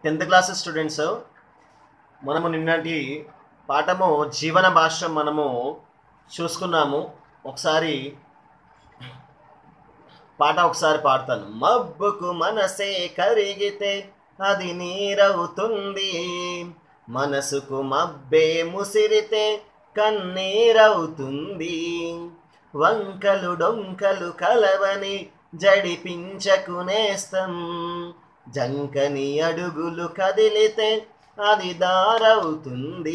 Tenth class students మనము నిన్నటి పాఠము జీవన భాష మనము చూసుకున్నాము ఒకసారి పాట ఒకసారి పాడతాను మబ్బుకు మనసే కరిగితే అది నీరవుతుంది మనసుకు మబ్బే ముసిరితే కన్నీరవుతుంది వంకలు డొంకలు కలవని జడిపించకునేస్తం జంకని అడుగులు కదిలితే అది దారవుతుంది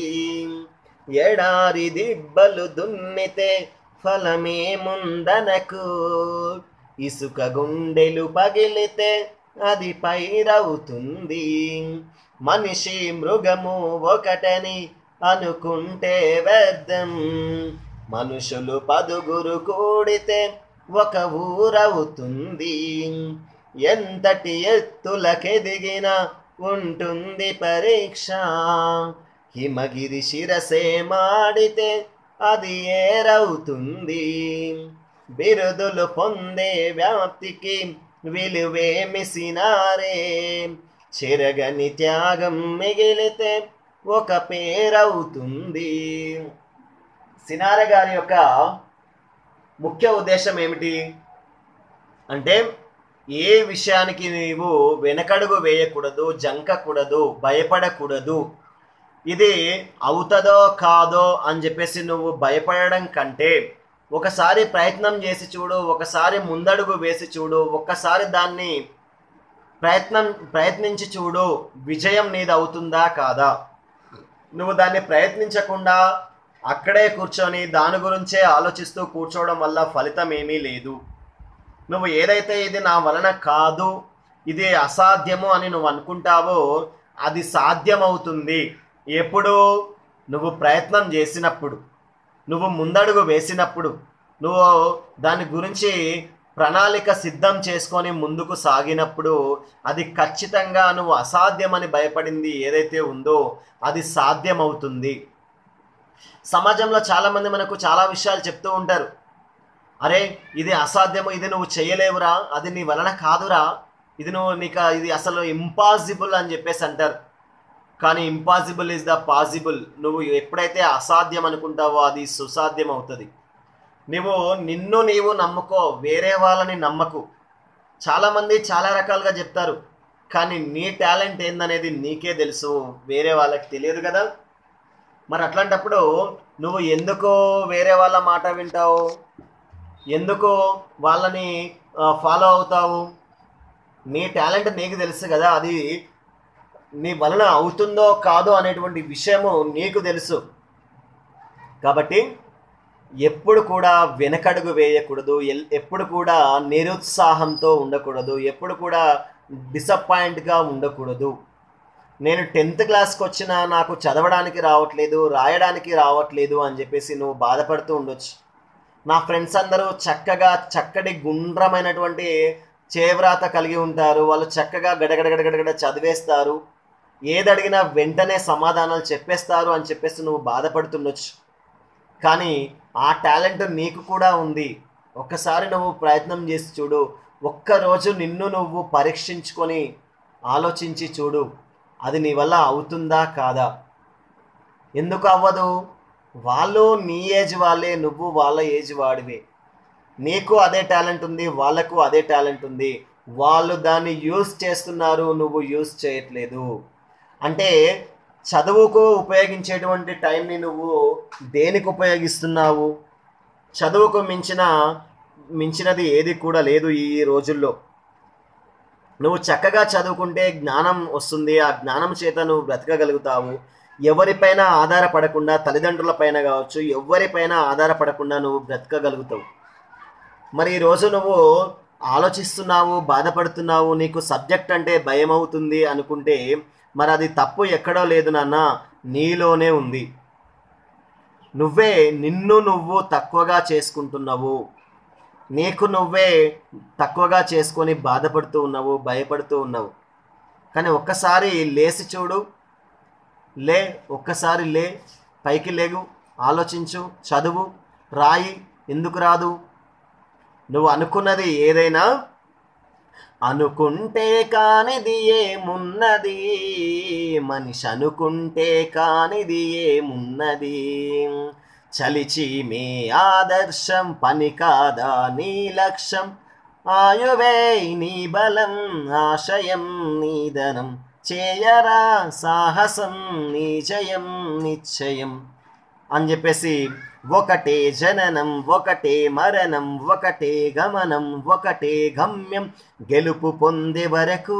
ఎడారి దిబ్బలు దున్నితే ఫలమే ముందనకు ఇసుక గుండెలు పగిలితే అది పైరవుతుంది మనిషి మృగము ఒకటని అనుకుంటే వ్యర్థం మనుషులు పదుగురు కూడితే ఒక ఊరవుతుంది ఎంతటి ఎత్తులకెదిగిన ఉంటుంది పరీక్ష హిమగిరి శిరసే మాడితే అది ఏరవుతుంది బిరుదులు పొందే వ్యాప్తికి విలువేమిసినారే చెరగని త్యాగం మిగిలితే ఒక పేరవుతుంది సినార గారి యొక్క ముఖ్య ఉద్దేశం ఏమిటి అంటే ఏ విషయానికి నీవు వెనకడుగు వేయకూడదు జంకకూడదు భయపడకూడదు ఇది అవుతుందో కాదో అని చెప్పేసి నువ్వు భయపడడం కంటే ఒకసారి ప్రయత్నం చేసి చూడు ఒకసారి ముందడుగు వేసి చూడు ఒక్కసారి దాన్ని ప్రయత్నం ప్రయత్నించి చూడు విజయం నీది అవుతుందా కాదా నువ్వు దాన్ని ప్రయత్నించకుండా అక్కడే కూర్చొని దాని గురించే ఆలోచిస్తూ కూర్చోవడం వల్ల ఫలితం ఏమీ లేదు నువ్వు ఏదైతే ఇది నా వలన కాదు ఇది అసాధ్యము అని నువ్వు అనుకుంటావో అది సాధ్యమవుతుంది ఎప్పుడు నువ్వు ప్రయత్నం చేసినప్పుడు నువ్వు ముందడుగు వేసినప్పుడు నువ్వు దాని గురించి ప్రణాళిక సిద్ధం చేసుకొని ముందుకు సాగినప్పుడు అది ఖచ్చితంగా నువ్వు అసాధ్యమని భయపడింది ఏదైతే ఉందో అది సాధ్యమవుతుంది సమాజంలో చాలామంది మనకు చాలా విషయాలు చెప్తూ ఉంటారు అరే ఇది అసాధ్యము ఇది నువ్వు చేయలేవురా అది నీ వలన కాదురా ఇది నువ్వు నీకు ఇది అసలు ఇంపాసిబుల్ అని చెప్పేసి అంటారు కానీ ఇంపాసిబుల్ ఇస్ ద పాసిబుల్ నువ్వు ఎప్పుడైతే అసాధ్యం అనుకుంటావో అది సుసాధ్యం అవుతుంది నువ్వు నిన్ను నీవు నమ్ముకో వేరే వాళ్ళని నమ్మకు చాలామంది చాలా రకాలుగా చెప్తారు కానీ నీ టాలెంట్ ఏందనేది నీకే తెలుసు వేరే వాళ్ళకి తెలియదు కదా మరి అట్లాంటప్పుడు నువ్వు ఎందుకో వేరే వాళ్ళ మాట వింటావు ఎందుకు వాళ్ళని ఫాలో అవుతావు నీ టాలెంట్ నీకు తెలుసు కదా అది నీ వలన అవుతుందో కాదో అనేటువంటి విషయము నీకు తెలుసు కాబట్టి ఎప్పుడు కూడా వెనకడుగు వేయకూడదు ఎల్- ఎప్పుడు కూడా నిరుత్సాహంతో ఉండకూడదు ఎప్పుడు కూడా డిసప్పాయింట్గా ఉండకూడదు నేను టెన్త్ క్లాస్కి వచ్చినా నాకు చదవడానికి రావట్లేదు రాయడానికి రావట్లేదు అని చెప్పేసి నువ్వు బాధపడుతూ ఉండొచ్చు నా ఫ్రెండ్స్ అందరూ చక్కగా చక్కటి గుండ్రమైనటువంటి చేవ్రాత కలిగి ఉంటారు వాళ్ళు చక్కగా గడగడగడగడగడ చదివేస్తారు ఏది అడిగినా వెంటనే సమాధానాలు చెప్పేస్తారు అని చెప్పేసి నువ్వు బాధపడుతుండొచ్చు కానీ ఆ టాలెంట్ నీకు కూడా ఉంది ఒక్కసారి నువ్వు ప్రయత్నం చేసి చూడు ఒక్కరోజు నిన్ను నువ్వు పరీక్షించుకొని ఆలోచించి చూడు అది నీ వల్ల అవుతుందా కాదా ఎందుకు అవ్వదు వాళ్ళు నీ ఏజ్ వాళ్ళే నువ్వు వాళ్ళ ఏజ్ వాడివే నీకు అదే టాలెంట్ ఉంది వాళ్ళకు అదే టాలెంట్ ఉంది వాళ్ళు దాన్ని యూస్ చేస్తున్నారు నువ్వు యూస్ చేయట్లేదు అంటే చదువుకు ఉపయోగించేటువంటి టైంని నువ్వు దేనికి ఉపయోగిస్తున్నావు చదువుకు మించిన మించినది ఏది కూడా లేదు ఈ రోజుల్లో నువ్వు చక్కగా చదువుకుంటే జ్ఞానం వస్తుంది ఆ జ్ఞానం చేత నువ్వు బ్రతకగలుగుతావు ఎవరిపైన ఆధారపడకుండా తల్లిదండ్రుల పైన కావచ్చు ఎవరిపైన ఆధారపడకుండా నువ్వు బ్రతకగలుగుతావు మరి ఈరోజు నువ్వు ఆలోచిస్తున్నావు బాధపడుతున్నావు నీకు సబ్జెక్ట్ అంటే భయం అవుతుంది అనుకుంటే మరి అది తప్పు ఎక్కడో లేదు నాన్న నీలోనే ఉంది నువ్వే నిన్ను నువ్వు తక్కువగా చేసుకుంటున్నావు నీకు నువ్వే తక్కువగా చేసుకొని బాధపడుతూ ఉన్నావు భయపడుతూ ఉన్నావు కానీ ఒక్కసారి లేచి చూడు లే ఒక్కసారి లే పైకి లేగు ఆలోచించు చదువు రాయి ఎందుకు రాదు నువ్వు అనుకున్నది ఏదైనా అనుకుంటే కానిది ఏమున్నది మనిషి అనుకుంటే కానిది ఏమున్నది చలిచి మే ఆదర్శం పని కాదా నీ లక్ష్యం ఆయువే నీ బలం ఆశయం నీ ధనం చేయరా సాహసం నీ జయం నిశ్చయం అని చెప్పేసి ఒకటే జననం ఒకటే మరణం ఒకటే గమనం ఒకటే గమ్యం గెలుపు పొందే వరకు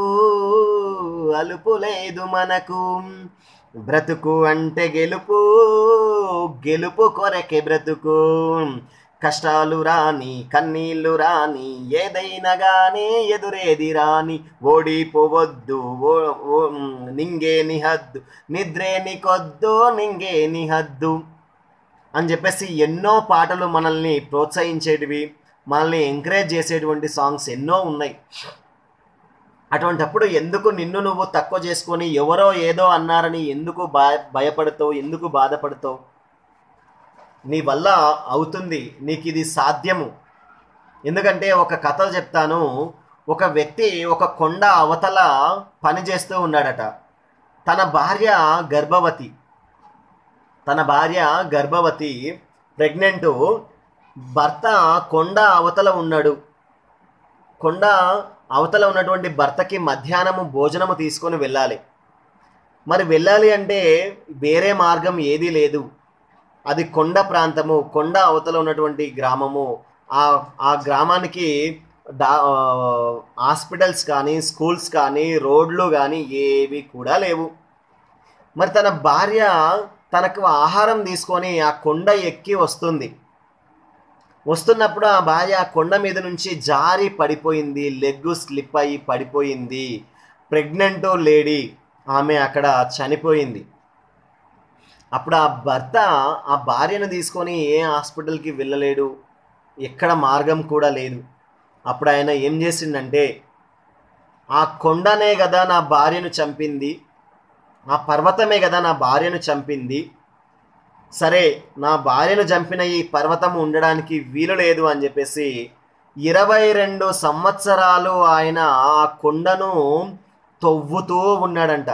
అలుపు లేదు మనకు బ్రతుకు అంటే గెలుపు గెలుపు కొరకే బ్రతుకు కష్టాలు రాని కన్నీళ్లు రాని ఏదైనా గాని ఎదురేది రాని ఓడిపోవద్దు ఓ- ఓ- నింగే నిహద్దు నిద్రే నికొద్దు నింగే నిహద్దు అని చెప్పేసి ఎన్నో పాటలు మనల్ని ప్రోత్సహించేటివి మనల్ని ఎంకరేజ్ చేసేటువంటి సాంగ్స్ ఎన్నో ఉన్నాయి అటువంటప్పుడు ఎందుకు నిన్ను నువ్వు తక్కువ చేసుకొని ఎవరో ఏదో అన్నారని ఎందుకు భయ భయపడతావు ఎందుకు బాధపడతావు నీ వల్ల అవుతుంది నీకు ఇది సాధ్యము ఎందుకంటే ఒక కథ చెప్తాను ఒక వ్యక్తి ఒక కొండ అవతల పని చేస్తూ ఉన్నాడట తన భార్య గర్భవతి తన భార్య గర్భవతి ప్రెగ్నెంట్ భర్త కొండ అవతల ఉన్నాడు కొండ అవతల ఉన్నటువంటి భర్తకి మధ్యాహ్నము భోజనము తీసుకొని వెళ్ళాలి మరి వెళ్ళాలి అంటే వేరే మార్గం ఏదీ లేదు అది కొండ ప్రాంతము కొండ అవతల ఉన్నటువంటి గ్రామము ఆ ఆ గ్రామానికి డా ఆ, హాస్పిటల్స్ కానీ స్కూల్స్ కానీ రోడ్లు కానీ ఏవి కూడా లేవు మరి తన భార్య తనకు ఆహారం తీసుకొని ఆ కొండ ఎక్కి వస్తుంది వస్తున్నప్పుడు ఆ భార్య ఆ కొండ మీద నుంచి జారి పడిపోయింది లెగ్ స్లిప్ అయ్యి పడిపోయింది ప్రెగ్నెంట్ లేడీ ఆమె అక్కడ చనిపోయింది అప్పుడు ఆ భర్త ఆ భార్యను తీసుకొని ఏ హాస్పిటల్కి వెళ్ళలేడు ఎక్కడ మార్గం కూడా లేదు అప్పుడు ఆయన ఏం చేసిండంటే ఆ కొండనే కదా నా భార్యను చంపింది ఆ పర్వతమే కదా నా భార్యను చంపింది సరే నా భార్యను చంపిన ఈ పర్వతం ఉండడానికి వీలు లేదు అని చెప్పేసి ఇరవై రెండు సంవత్సరాలు ఆయన ఆ కొండను తవ్వుతూ ఉన్నాడంట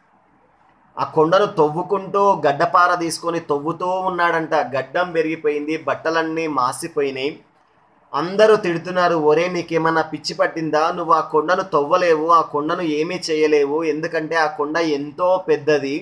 ఆ కొండను తవ్వుకుంటూ గడ్డపార తీసుకొని తవ్వుతూ ఉన్నాడంట గడ్డం పెరిగిపోయింది బట్టలన్నీ మాసిపోయినాయి అందరూ తిడుతున్నారు ఒరే నీకేమన్నా పిచ్చి పట్టిందా నువ్వు ఆ కొండను తవ్వలేవు ఆ కొండను ఏమీ చేయలేవు ఎందుకంటే ఆ కొండ ఎంతో పెద్దది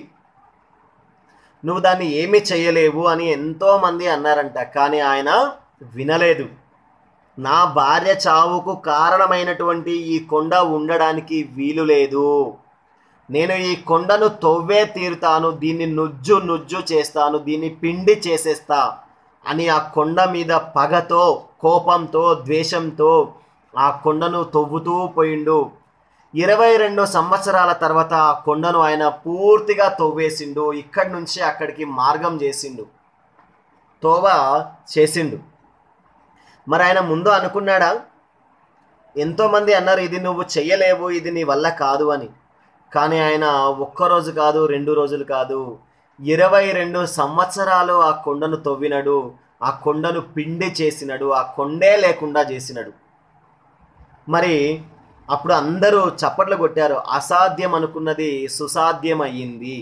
నువ్వు దాన్ని ఏమీ చేయలేవు అని ఎంతో మంది అన్నారంట కానీ ఆయన వినలేదు నా భార్య చావుకు కారణమైనటువంటి ఈ కొండ ఉండడానికి వీలు లేదు నేను ఈ కొండను తవ్వే తీరుతాను దీన్ని నుజ్జు నుజ్జు చేస్తాను దీన్ని పిండి చేసేస్తా అని ఆ కొండ మీద పగతో కోపంతో ద్వేషంతో ఆ కొండను తవ్వుతూ పోయిండు ఇరవై రెండు సంవత్సరాల తర్వాత ఆ కొండను ఆయన పూర్తిగా తవ్వేసిండు ఇక్కడి నుంచి అక్కడికి మార్గం చేసిండు తోవ చేసిండు మరి ఆయన ముందు అనుకున్నాడా ఎంతోమంది అన్నారు ఇది నువ్వు చెయ్యలేవు ఇది నీ వల్ల కాదు అని కానీ ఆయన ఒక్కరోజు కాదు రెండు రోజులు కాదు ఇరవై రెండు సంవత్సరాలు ఆ కొండను తవ్వినడు ఆ కొండను పిండి చేసినడు ఆ కొండే లేకుండా చేసినడు మరి అప్పుడు అందరూ చప్పట్లు కొట్టారు అసాధ్యం అనుకున్నది సుసాధ్యం అయ్యింది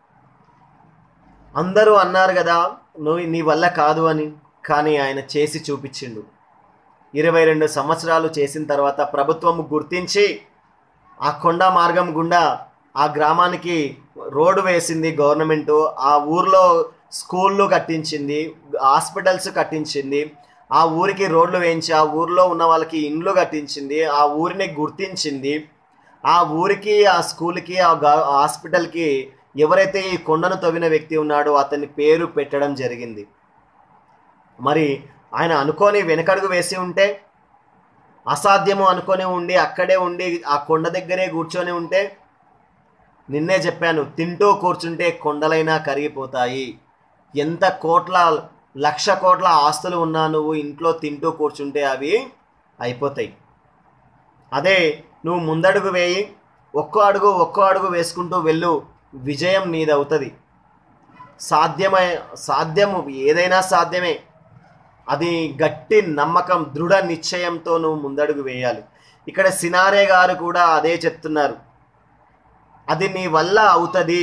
అందరూ అన్నారు కదా నువ్వు నీ వల్ల కాదు అని కానీ ఆయన చేసి చూపించిండు ఇరవై రెండు సంవత్సరాలు చేసిన తర్వాత ప్రభుత్వం గుర్తించి ఆ కొండ మార్గం గుండా ఆ గ్రామానికి రోడ్డు వేసింది గవర్నమెంట్ ఆ ఊర్లో స్కూళ్ళు కట్టించింది హాస్పిటల్స్ కట్టించింది ఆ ఊరికి రోడ్లు వేయించి ఆ ఊర్లో ఉన్న వాళ్ళకి ఇండ్లు కట్టించింది ఆ ఊరిని గుర్తించింది ఆ ఊరికి ఆ స్కూల్కి ఆ గా- హాస్పిటల్కి ఎవరైతే ఈ కొండను తవ్విన వ్యక్తి ఉన్నాడో అతని పేరు పెట్టడం జరిగింది మరి ఆయన అనుకొని వెనకడుగు వేసి ఉంటే అసాధ్యము అనుకొని ఉండి అక్కడే ఉండి ఆ కొండ దగ్గరే కూర్చొని ఉంటే నిన్నే చెప్పాను తింటూ కూర్చుంటే కొండలైనా కరిగిపోతాయి ఎంత కోట్ల లక్ష కోట్ల ఆస్తులు ఉన్నా నువ్వు ఇంట్లో తింటూ కూర్చుంటే అవి అయిపోతాయి అదే నువ్వు ముందడుగు వేయి ఒక్కో అడుగు ఒక్కో అడుగు వేసుకుంటూ వెళ్ళు విజయం నీదవుతుంది సాధ్యమై సాధ్యము ఏదైనా సాధ్యమే అది గట్టి నమ్మకం దృఢ నిశ్చయంతో నువ్వు ముందడుగు వేయాలి ఇక్కడ సినారే గారు కూడా అదే చెప్తున్నారు అది నీ వల్ల అవుతుంది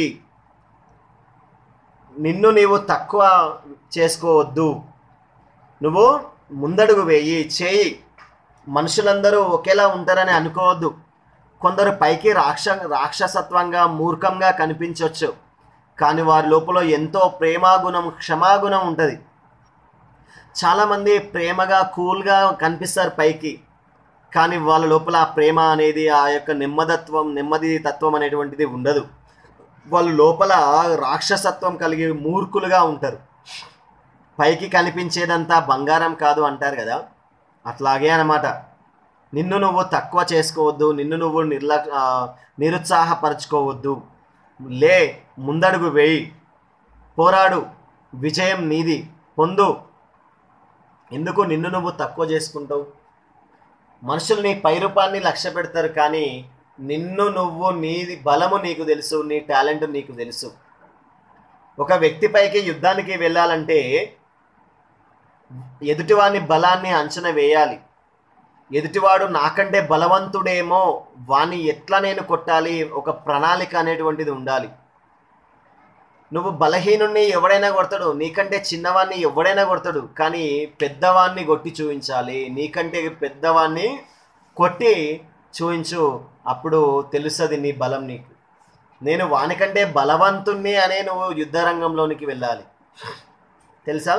నిన్ను నీవు తక్కువ చేసుకోవద్దు నువ్వు ముందడుగు వేయి చేయి మనుషులందరూ ఒకేలా ఉంటారని అనుకోవద్దు కొందరు పైకి రాక్ష రాక్షసత్వంగా మూర్ఖంగా కనిపించవచ్చు కానీ వారి లోపల ఎంతో ప్రేమాగుణం క్షమాగుణం ఉంటుంది చాలామంది ప్రేమగా కూల్గా కనిపిస్తారు పైకి కానీ వాళ్ళ లోపల ఆ ప్రేమ అనేది ఆ యొక్క నెమ్మదత్వం నెమ్మది తత్వం అనేటువంటిది ఉండదు వాళ్ళు లోపల రాక్షసత్వం కలిగి మూర్ఖులుగా ఉంటారు పైకి కనిపించేదంతా బంగారం కాదు అంటారు కదా అట్లాగే అన్నమాట నిన్ను నువ్వు తక్కువ చేసుకోవద్దు నిన్ను నువ్వు నిర్లక్ష ఆ, నిరుత్సాహపరచుకోవద్దు లే ముందడుగు వేయి పోరాడు విజయం నీది పొందు ఎందుకు నిన్ను నువ్వు తక్కువ చేసుకుంటావు మనుషులు నీ పైరూపాన్ని లక్ష్య పెడతారు కానీ నిన్ను నువ్వు నీది బలము నీకు తెలుసు నీ టాలెంట్ నీకు తెలుసు ఒక వ్యక్తిపైకి యుద్ధానికి వెళ్ళాలంటే ఎదుటివాని బలాన్ని అంచనా వేయాలి ఎదుటివాడు నాకంటే బలవంతుడేమో వాని ఎట్లా నేను కొట్టాలి ఒక ప్రణాళిక అనేటువంటిది ఉండాలి నువ్వు బలహీనుణ్ణి ఎవడైనా కొడతాడు నీకంటే చిన్నవాడిని ఎవడైనా కొడతాడు కానీ పెద్దవాడిని కొట్టి చూపించాలి నీకంటే పెద్దవాడిని కొట్టి చూపించు అప్పుడు తెలుస్తుంది నీ బలం నీకు నేను వానికంటే బలవంతుణ్ణి అనే నువ్వు యుద్ధ రంగంలోనికి వెళ్ళాలి తెలుసా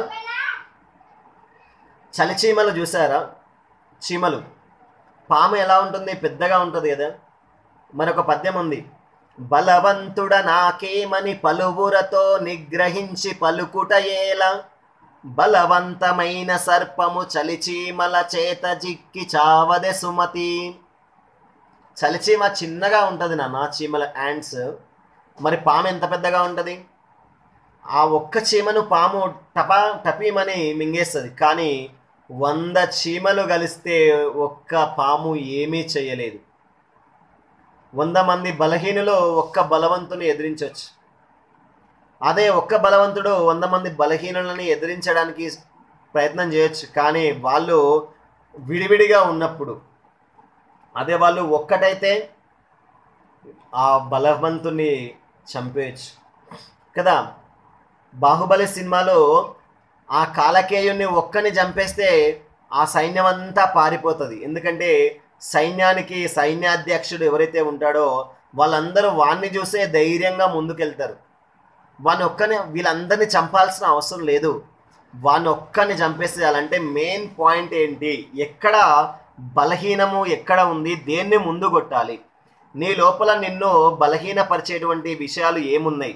చలిచీమలు చూసారా చీమలు పాము ఎలా ఉంటుంది పెద్దగా ఉంటుంది కదా మరొక పద్యం ఉంది బలవంతుడ నాకేమని పలువురతో నిగ్రహించి పలుకుట ఏలా బలవంతమైన సర్పము చలిచీమల చేత జిక్కి చావదె సుమతి చలిచీమ చిన్నగా ఉంటుంది నాన్న చీమల యాండ్స్ మరి పాము ఎంత పెద్దగా ఉంటుంది ఆ ఒక్క చీమను పాము టపా టపీమని మింగేస్తుంది కానీ వంద చీమలు కలిస్తే ఒక్క పాము ఏమీ చేయలేదు వంద మంది బలహీనులు ఒక్క బలవంతుని ఎదిరించవచ్చు అదే ఒక్క బలవంతుడు వంద మంది బలహీనులని ఎదిరించడానికి ప్రయత్నం చేయొచ్చు కానీ వాళ్ళు విడివిడిగా ఉన్నప్పుడు అదే వాళ్ళు ఒక్కటైతే ఆ బలవంతుని చంపేయచ్చు కదా బాహుబలి సినిమాలో ఆ కాలకేయుని ఒక్కని చంపేస్తే ఆ సైన్యం అంతా పారిపోతుంది ఎందుకంటే సైన్యానికి సైన్యాధ్యక్షుడు ఎవరైతే ఉంటాడో వాళ్ళందరూ వాణ్ణి చూసే ధైర్యంగా ముందుకెళ్తారు వాని ఒక్కని వీళ్ళందరినీ చంపాల్సిన అవసరం లేదు వాని ఒక్కని చంపేసేయాలంటే మెయిన్ పాయింట్ ఏంటి ఎక్కడ బలహీనము ఎక్కడ ఉంది దేన్ని ముందు కొట్టాలి నీ లోపల నిన్ను బలహీనపరిచేటువంటి విషయాలు ఏమున్నాయి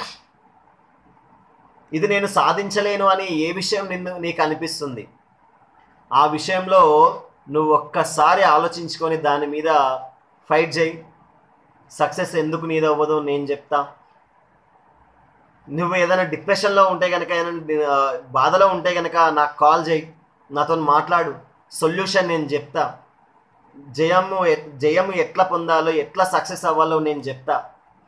ఇది నేను సాధించలేను అని ఏ విషయం నిన్ను నీకు అనిపిస్తుంది ఆ విషయంలో నువ్వు ఒక్కసారి ఆలోచించుకొని దాని మీద ఫైట్ చేయి సక్సెస్ ఎందుకు నీది అవ్వదు నేను చెప్తా నువ్వు ఏదైనా డిప్రెషన్లో ఉంటే కనుక ఏదైనా ఆ, బాధలో ఉంటే కనుక నాకు కాల్ చేయి నాతో మాట్లాడు సొల్యూషన్ నేను చెప్తా జయము ఎ- జయము ఎట్లా పొందాలో ఎట్లా సక్సెస్ అవ్వాలో నేను చెప్తా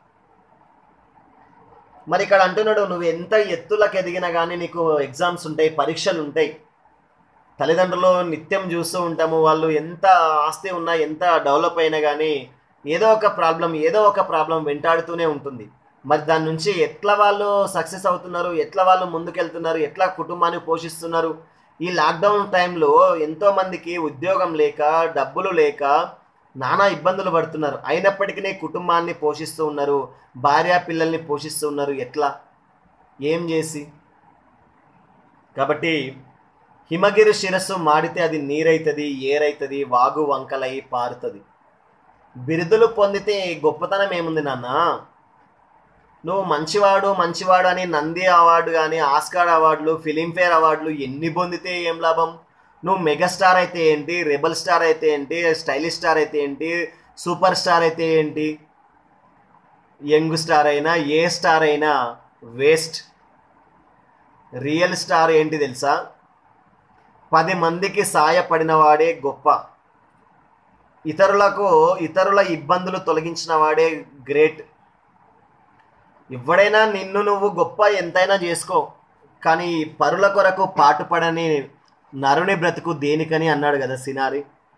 మరి ఇక్కడ అంటున్నాడు నువ్వు ఎంత ఎత్తులకు ఎదిగినా కానీ నీకు ఎగ్జామ్స్ ఉంటాయి పరీక్షలు ఉంటాయి తల్లిదండ్రులు నిత్యం చూస్తూ ఉంటాము వాళ్ళు ఎంత ఆస్తి ఉన్నా ఎంత డెవలప్ అయినా కానీ ఏదో ఒక ప్రాబ్లం ఏదో ఒక ప్రాబ్లం వెంటాడుతూనే ఉంటుంది మరి దాని నుంచి ఎట్లా వాళ్ళు సక్సెస్ అవుతున్నారు ఎట్లా వాళ్ళు ముందుకెళ్తున్నారు ఎట్లా కుటుంబాన్ని పోషిస్తున్నారు ఈ లాక్డౌన్ టైంలో ఎంతో మందికి ఉద్యోగం లేక డబ్బులు లేక నానా ఇబ్బందులు పడుతున్నారు అయినప్పటికీ కుటుంబాన్ని పోషిస్తూ ఉన్నారు భార్య పిల్లల్ని పోషిస్తూ ఉన్నారు ఎట్లా ఏం చేసి కాబట్టి హిమగిరి శిరస్సు మాడితే అది నీరైతుంది ఏరైతుంది వాగు వంకలై పారుతుంది బిరుదులు పొందితే గొప్పతనం ఏముంది నాన్న నువ్వు మంచివాడు మంచివాడు అని నంది అవార్డు కానీ ఆస్కార్ అవార్డులు ఫిలింఫేర్ అవార్డులు ఎన్ని పొందితే ఏం లాభం నువ్వు మెగాస్టార్ అయితే ఏంటి రెబల్ స్టార్ అయితే ఏంటి స్టైలిష్ స్టార్ అయితే ఏంటి సూపర్ స్టార్ అయితే ఏంటి యంగ్ స్టార్ అయినా ఏ స్టార్ అయినా వేస్ట్ రియల్ స్టార్ ఏంటి తెలుసా పది మందికి సాయపడిన వాడే గొప్ప ఇతరులకు ఇతరుల ఇబ్బందులు తొలగించిన వాడే గ్రేట్ ఎవడైనా నిన్ను నువ్వు గొప్ప ఎంతైనా చేసుకో కానీ పరుల కొరకు పాటుపడని నరుని బ్రతుకు దేనికని అన్నాడు కదా సినారి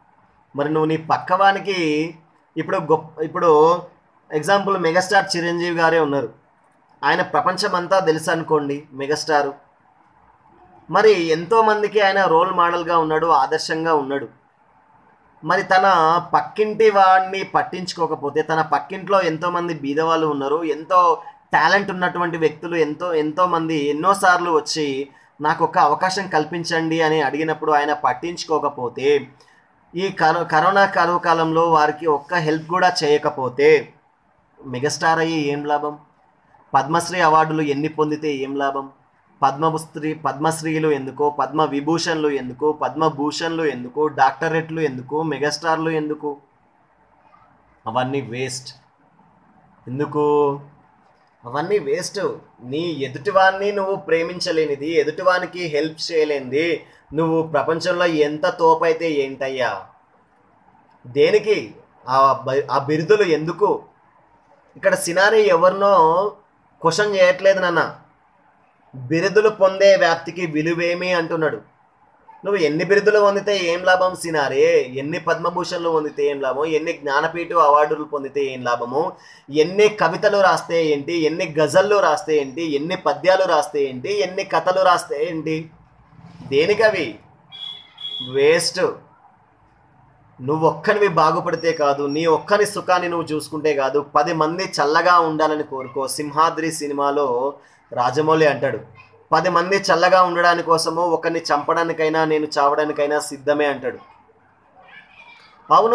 మరి నువ్వు నీ పక్కవానికి ఇప్పుడు గొప్ప ఇప్పుడు ఎగ్జాంపుల్ మెగాస్టార్ చిరంజీవి గారే ఉన్నారు ఆయన ప్రపంచం అంతా తెలుసు అనుకోండి మెగాస్టారు మరి ఎంతోమందికి ఆయన రోల్ మోడల్గా ఉన్నాడు ఆదర్శంగా ఉన్నాడు మరి తన పక్కింటి వాడిని పట్టించుకోకపోతే తన పక్కింట్లో ఎంతోమంది బీదవాళ్ళు ఉన్నారు ఎంతో టాలెంట్ ఉన్నటువంటి వ్యక్తులు ఎంతో ఎంతోమంది ఎన్నోసార్లు వచ్చి నాకు ఒక అవకాశం కల్పించండి అని అడిగినప్పుడు ఆయన పట్టించుకోకపోతే ఈ కరో కరోనా కరువు కాలంలో వారికి ఒక్క హెల్ప్ కూడా చేయకపోతే మెగాస్టార్ అయ్యి ఏం లాభం పద్మశ్రీ అవార్డులు ఎన్ని పొందితే ఏం లాభం పద్మశ్రీ పద్మశ్రీలు ఎందుకు పద్మ విభూషణ్లు ఎందుకు పద్మభూషణ్లు ఎందుకు డాక్టరేట్లు ఎందుకు మెగాస్టార్లు ఎందుకు అవన్నీ వేస్ట్ ఎందుకు అవన్నీ వేస్ట్ నీ ఎదుటివాన్ని నువ్వు ప్రేమించలేనిది ఎదుటివానికి హెల్ప్ చేయలేనిది నువ్వు ప్రపంచంలో ఎంత తోపైతే ఏంటయ్యా దేనికి ఆ బ- ఆ బిరుదులు ఎందుకు ఇక్కడ సినారీ ఎవరినో క్వశ్చన్ చేయట్లేదు నాన్న బిరుదులు పొందే వ్యాప్తికి విలువేమి అంటున్నాడు నువ్వు ఎన్ని బిరుదులు పొందితే ఏం లాభం సినారే ఎన్ని పద్మభూషణ్లు పొందితే ఏం లాభం ఎన్ని జ్ఞానపీఠ అవార్డులు పొందితే ఏం లాభము ఎన్ని కవితలు రాస్తే ఏంటి ఎన్ని గజళ్ళు రాస్తే ఏంటి ఎన్ని పద్యాలు రాస్తే ఏంటి ఎన్ని కథలు రాస్తే ఏంటి దేనికవి వేస్ట్ నువ్వు ఒక్కనివి బాగుపడితే కాదు నీ ఒక్కని సుఖాన్ని నువ్వు చూసుకుంటే కాదు పది మంది చల్లగా ఉండాలని కోరుకో సింహాద్రి సినిమాలో రాజమౌళి అంటాడు పది మంది చల్లగా ఉండడానికి కోసము ఒకరిని చంపడానికైనా నేను చావడానికైనా సిద్ధమే అంటాడు అవును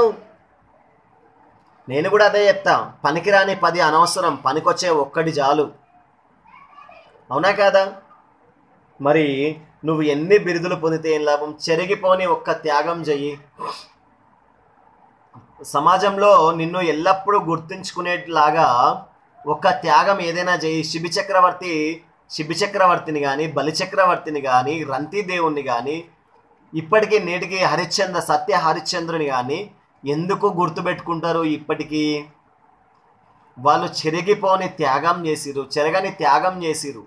నేను కూడా అదే చెప్తా పనికిరాని పది అనవసరం పనికొచ్చే ఒక్కటి చాలు అవునా కాదా మరి నువ్వు ఎన్ని బిరుదులు పొందితే ఏం లాభం చెరిగిపోని ఒక్క త్యాగం చెయ్యి సమాజంలో నిన్ను ఎల్లప్పుడూ గుర్తుంచుకునేలాగా ఒక త్యాగం ఏదైనా చేయి శిబి చక్రవర్తి శిబి చక్రవర్తిని కానీ బలి చక్రవర్తిని కానీ రంతి దేవుణ్ణి కానీ ఇప్పటికీ నేటికి హరిశ్చంద్ర సత్య హరిశ్చంద్రుని కానీ ఎందుకు గుర్తుపెట్టుకుంటారు ఇప్పటికీ వాళ్ళు చెరిగిపోని త్యాగం చేసిరు చెరగని త్యాగం చేసిరు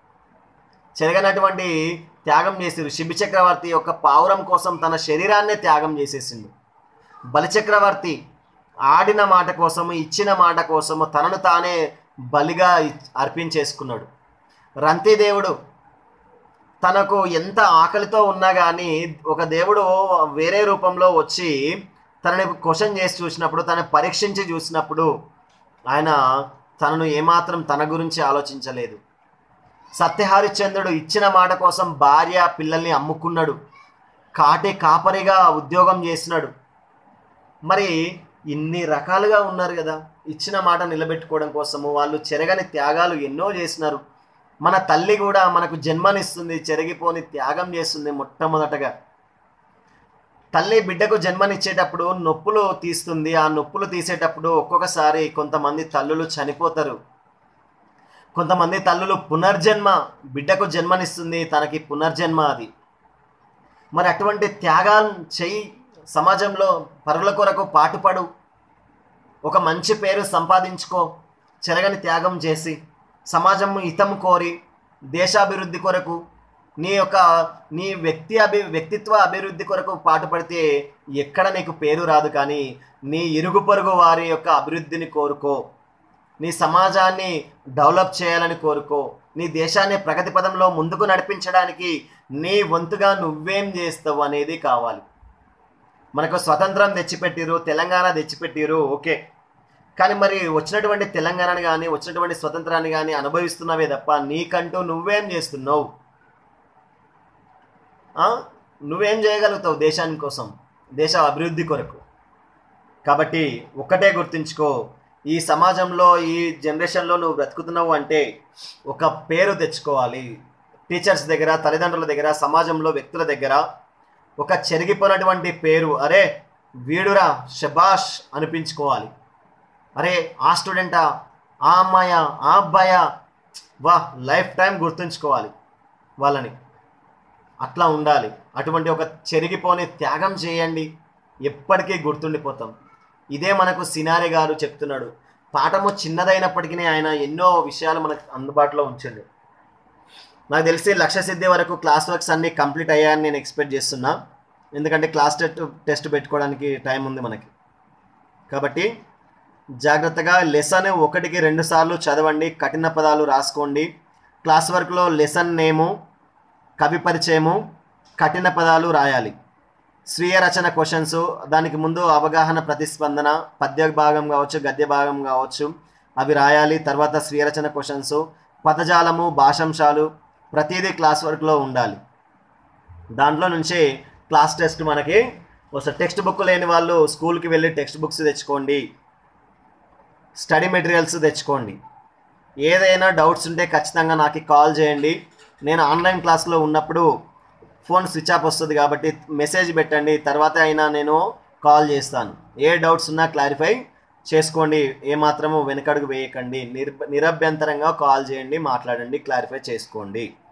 చెరగనటువంటి త్యాగం చేసిరు శిబి చక్రవర్తి యొక్క పావురం కోసం తన శరీరాన్నే త్యాగం చేసేసిండు బలిచక్రవర్తి ఆడిన మాట కోసము ఇచ్చిన మాట కోసము తనను తానే బలిగా ఇచ్- అర్పించేసుకున్నాడు రంతిదేవుడు తనకు ఎంత ఆకలితో ఉన్నా కానీ ఒక దేవుడు వేరే రూపంలో వచ్చి తనని క్వశ్చన్ చేసి చూసినప్పుడు తనని పరీక్షించి చూసినప్పుడు ఆయన తనను ఏమాత్రం తన గురించి ఆలోచించలేదు సత్యహరిశ్చంద్రుడు ఇచ్చిన మాట కోసం భార్య పిల్లల్ని అమ్ముకున్నాడు కాటి కాపరిగా ఉద్యోగం చేసినాడు మరి ఇన్ని రకాలుగా ఉన్నారు కదా ఇచ్చిన మాట నిలబెట్టుకోవడం కోసము వాళ్ళు చెరగని త్యాగాలు ఎన్నో చేసినారు మన తల్లి కూడా మనకు జన్మనిస్తుంది చెరిగిపోని త్యాగం చేస్తుంది మొట్టమొదటగా తల్లి బిడ్డకు జన్మనిచ్చేటప్పుడు నొప్పులు తీస్తుంది ఆ నొప్పులు తీసేటప్పుడు ఒక్కొక్కసారి కొంతమంది తల్లులు చనిపోతారు కొంతమంది తల్లులు పునర్జన్మ బిడ్డకు జన్మనిస్తుంది తనకి పునర్జన్మ అది మరి అటువంటి త్యాగాలు చెయ్యి సమాజంలో పరుల కొరకు పాటుపడు ఒక మంచి పేరు సంపాదించుకో చెరగని త్యాగం చేసి సమాజం హితం కోరి దేశాభివృద్ధి కొరకు నీ యొక్క నీ వ్యక్తి అభి వ్యక్తిత్వ అభివృద్ధి కొరకు పాటుపడితే ఎక్కడ నీకు పేరు రాదు కానీ నీ ఇరుగు పొరుగు వారి యొక్క అభివృద్ధిని కోరుకో నీ సమాజాన్ని డెవలప్ చేయాలని కోరుకో నీ దేశాన్ని ప్రగతి పదంలో ముందుకు నడిపించడానికి నీ వంతుగా నువ్వేం చేస్తావు అనేది కావాలి మనకు స్వతంత్రం తెచ్చిపెట్టిరు తెలంగాణ తెచ్చిపెట్టిరు ఓకే కానీ మరి వచ్చినటువంటి తెలంగాణని కానీ వచ్చినటువంటి స్వతంత్రాన్ని కానీ అనుభవిస్తున్నావే తప్ప నీకంటూ నువ్వేం చేస్తున్నావు ఆ? నువ్వేం చేయగలుగుతావు దేశాని కోసం దేశ అభివృద్ధి కొరకు కాబట్టి ఒక్కటే గుర్తుంచుకో ఈ సమాజంలో ఈ జనరేషన్లో నువ్వు బ్రతుకుతున్నావు అంటే ఒక పేరు తెచ్చుకోవాలి టీచర్స్ దగ్గర తల్లిదండ్రుల దగ్గర సమాజంలో వ్యక్తుల దగ్గర ఒక చెరిగిపోయినటువంటి పేరు అరే వీడురా షబాష్ అనిపించుకోవాలి అరే ఆ స్టూడెంటా ఆ అమ్మాయా ఆ అబ్బాయా వా లైఫ్ టైం గుర్తుంచుకోవాలి వాళ్ళని అట్లా ఉండాలి అటువంటి ఒక చెరిగిపోని త్యాగం చేయండి ఎప్పటికీ గుర్తుండిపోతాం ఇదే మనకు సినారి గారు చెప్తున్నాడు పాఠము చిన్నదైనప్పటికీ ఆయన ఎన్నో విషయాలు మనకు అందుబాటులో ఉంచండి నాకు తెలిసి లక్ష్య సిద్ధి వరకు క్లాస్ వర్క్స్ అన్నీ కంప్లీట్ అయ్యాయని నేను ఎక్స్పెక్ట్ చేస్తున్నా ఎందుకంటే క్లాస్ టెస్ట్ టెస్ట్ పెట్టుకోవడానికి టైం ఉంది మనకి కాబట్టి జాగ్రత్తగా లెసన్ ఒకటికి రెండు సార్లు చదవండి కఠిన పదాలు రాసుకోండి క్లాస్ వర్క్లో లెసన్ నేము కవి పరిచయము కఠిన పదాలు రాయాలి స్వీయ రచన క్వశ్చన్స్ దానికి ముందు అవగాహన ప్రతిస్పందన పద్య భాగం కావచ్చు గద్య భాగం కావచ్చు అవి రాయాలి తర్వాత స్వీయ రచన క్వశ్చన్స్ పదజాలము భాషాంశాలు ప్రతిదీ క్లాస్ వర్క్లో ఉండాలి దాంట్లో నుంచి క్లాస్ టెస్ట్ మనకి వస్తుంది టెక్స్ట్ బుక్ లేని వాళ్ళు స్కూల్కి వెళ్ళి టెక్స్ట్ బుక్స్ తెచ్చుకోండి స్టడీ మెటీరియల్స్ తెచ్చుకోండి ఏదైనా డౌట్స్ ఉంటే ఖచ్చితంగా నాకు కాల్ చేయండి నేను ఆన్లైన్ క్లాస్లో ఉన్నప్పుడు ఫోన్ స్విచ్ ఆఫ్ వస్తుంది కాబట్టి మెసేజ్ పెట్టండి తర్వాత అయినా నేను కాల్ చేస్తాను ఏ డౌట్స్ ఉన్నా క్లారిఫై చేసుకోండి ఏమాత్రము వెనకడుగు వేయకండి నిర్ నిరభ్యంతరంగా కాల్ చేయండి మాట్లాడండి క్లారిఫై చేసుకోండి